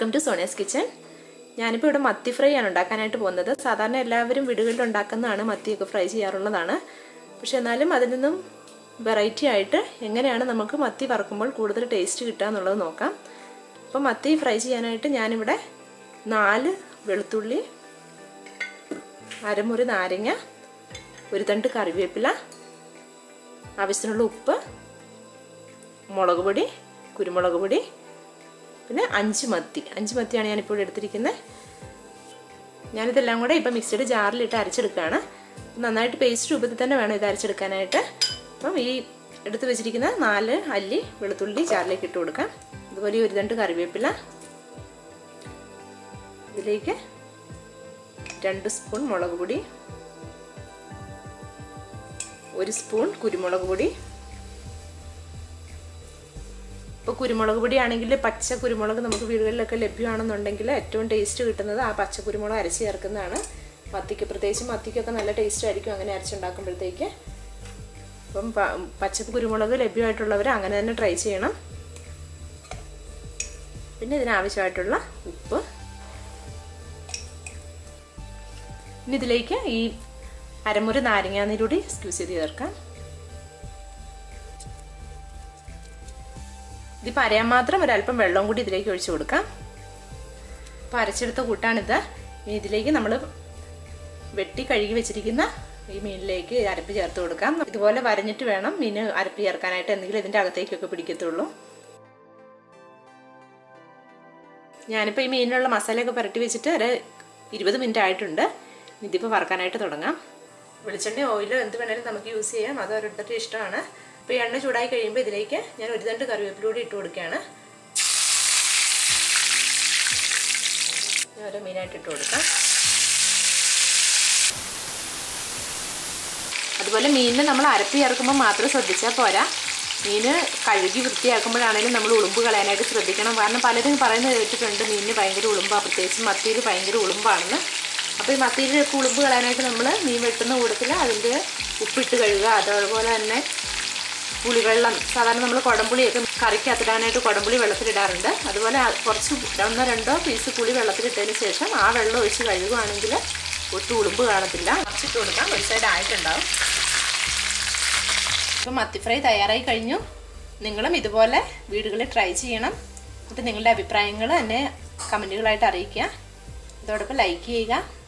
welcome to Sonia's kitchen ഞാനിപ്പോൾ ഇവിടെ മത്തി ഫ്രൈ ആണ് ഉണ്ടാക്കാനായിട്ട് പോകുന്നത് സാധാരണ എല്ലാവരും വീടുകളിൽ ഉണ്ടാക്കുന്നതാണ് മത്തിയൊക്കെ ഫ്രൈ ചെയ്യാറുള്ളതാണ് പക്ഷെ എന്നാലും അതിൽ നിന്നും വെറൈറ്റി ആയിട്ട് എങ്ങനെയാണ് നമുക്ക് മത്തി വറക്കുമ്പോൾ കൂടുതൽ ടേസ്റ്റ് കിട്ടുക എന്നുള്ളത് നോക്കാം അപ്പോൾ മത്തി ഫ്രൈ ചെയ്യാനായിട്ട് ഞാനിവിടെ നാല് വെളുത്തുള്ളി അരമുറി നാരങ്ങ ഒരു തണ്ട് കറിവേപ്പില ആവശ്യത്തിനുള്ള ഉപ്പ് മുളക് പൊടി കുരുമുളക് പൊടി പിന്നെ അഞ്ച് മത്തി അഞ്ച് മത്തിയാണ് ഞാനിപ്പോൾ എടുത്തിരിക്കുന്നത് ഞാനിതെല്ലാം കൂടെ ഇപ്പം മിക്സിയുടെ ജാറിലിട്ട് അരച്ചെടുക്കുകയാണ് നന്നായിട്ട് പേസ്റ്റ് രൂപത്തിൽ തന്നെ വേണം ഇത് അരച്ചെടുക്കാനായിട്ട് അപ്പം ഈ എടുത്ത് വെച്ചിരിക്കുന്ന നാല് അല്ലി വെളുത്തുള്ളി ജാറിലേക്ക് ഇട്ട് കൊടുക്കാം അതുപോലെ ഒരു രണ്ട് കറിവേപ്പില ഇതിലേക്ക് രണ്ട് സ്പൂൺ മുളക് പൊടി ഒരു സ്പൂൺ കുരുമുളക് പൊടി ഇപ്പോൾ കുരുമുളക് പൊടി ആണെങ്കിൽ പച്ച കുരുമുളക് നമുക്ക് വീടുകളിലൊക്കെ ലഭ്യമാണെന്നുണ്ടെങ്കിൽ ഏറ്റവും ടേസ്റ്റ് കിട്ടുന്നത് ആ പച്ച കുരുമുളക് അരച്ച് ചേർക്കുന്നതാണ് മത്തിക്ക് പ്രത്യേകിച്ച് മത്തിക്കൊക്കെ നല്ല ടേസ്റ്റ് ആയിരിക്കും അങ്ങനെ അരച്ചുണ്ടാക്കുമ്പോഴത്തേക്ക് അപ്പം പച്ച കുരുമുളക് ലഭ്യമായിട്ടുള്ളവർ അങ്ങനെ തന്നെ ട്രൈ ചെയ്യണം പിന്നെ ഇതിനാവശ്യമായിട്ടുള്ള ഉപ്പ് ഇനി ഇതിലേക്ക് ഈ അരമുറി നാരങ്ങാനീരൂടി സ്ക്യൂസ് ചെയ്ത് ചേർക്കാം ഇതിപ്പോൾ അരയാൻ മാത്രം ഒരല്പം വെള്ളം കൂടി ഇതിലേക്ക് ഒഴിച്ചു കൊടുക്കാം അപ്പോൾ അരച്ചെടുത്ത കൂട്ടാണിത് ഇനി ഇതിലേക്ക് നമ്മൾ വെട്ടി കഴുകി വെച്ചിരിക്കുന്ന ഈ മീനിലേക്ക് അരപ്പ് ചേർത്ത് കൊടുക്കാം ഇതുപോലെ വരഞ്ഞിട്ട് വേണം മീൻ അരപ്പ് ചേർക്കാനായിട്ട് എന്തെങ്കിലും ഇതിൻ്റെ അകത്തേക്കൊക്കെ പിടിക്കത്തുള്ളൂ ഞാനിപ്പോൾ ഈ മീനിനുള്ള മസാലയൊക്കെ പുരട്ടി വെച്ചിട്ട് ഒരു ഇരുപത് മിനിറ്റ് ആയിട്ടുണ്ട് ഇതിപ്പോൾ വറക്കാനായിട്ട് തുടങ്ങാം വെളിച്ചെണ്ണ ഓയിലോ എന്ത് വേണേലും നമുക്ക് യൂസ് ചെയ്യാം അത് ഓരോരുത്തരുടെ ഇഷ്ടമാണ് അപ്പോൾ ഈ എണ്ണ ചൂടായി കഴിയുമ്പോൾ ഇതിലേക്ക് ഞാൻ ഒരു തണ്ട് കറിവേപ്പിലൂടെ ഇട്ട് കൊടുക്കുകയാണ് ഓരോ മീനായിട്ട് ഇട്ട് കൊടുക്കാം അതുപോലെ മീനിന് നമ്മൾ അരപ്പി ചേർക്കുമ്പോൾ മാത്രം ശ്രദ്ധിച്ചാൽ പോരാ മീൻ കഴുകി വൃത്തിയാക്കുമ്പോഴാണെങ്കിലും നമ്മൾ ഉളുമ്പ് കളയാനായിട്ട് ശ്രദ്ധിക്കണം കാരണം പലരും പറയുന്നത് കേട്ടിട്ടുണ്ട് മീനിന് ഭയങ്കര ഉളുമ്പാണ് പ്രത്യേകിച്ച് മത്തിയിൽ ഭയങ്കര ഉളുമ്പാണെന്ന് അപ്പോൾ ഈ മത്തിയിലൊക്കെ ഉളുമ്പ് കളയാനായിട്ട് നമ്മൾ മീൻ വെട്ടുന്ന കൂട്ടത്തിൽ അതിൻ്റെ ഉപ്പിട്ട് കഴുകുക അതുപോലെ തന്നെ പുളിവെള്ളം സാധാരണ നമ്മൾ കുടംപുളിയൊക്കെ കറിക്കകത്തിടാനായിട്ട് കുടംപുളി വെള്ളത്തിലിടാറുണ്ട് അതുപോലെ കുറച്ച് ഒന്നോ രണ്ടോ പീസ് പുളി വെള്ളത്തിലിട്ടതിന് ശേഷം ആ വെള്ളം ഒഴിച്ച് കഴുകുകയാണെങ്കിൽ ഒട്ടും ഉളുമ്പ് കാണത്തില്ല കുറച്ചിട്ട് കൊടുക്കാം ഒരു സൈഡ് ആയിട്ടുണ്ടാവും ഇപ്പം മത്തി ഫ്രൈ തയ്യാറായി കഴിഞ്ഞു നിങ്ങളും ഇതുപോലെ വീടുകളിൽ ട്രൈ ചെയ്യണം എന്നിട്ട് നിങ്ങളുടെ അഭിപ്രായങ്ങൾ എന്നെ കമൻറ്റുകളായിട്ട് അറിയിക്കുക അതോടൊപ്പം ലൈക്ക് ചെയ്യുക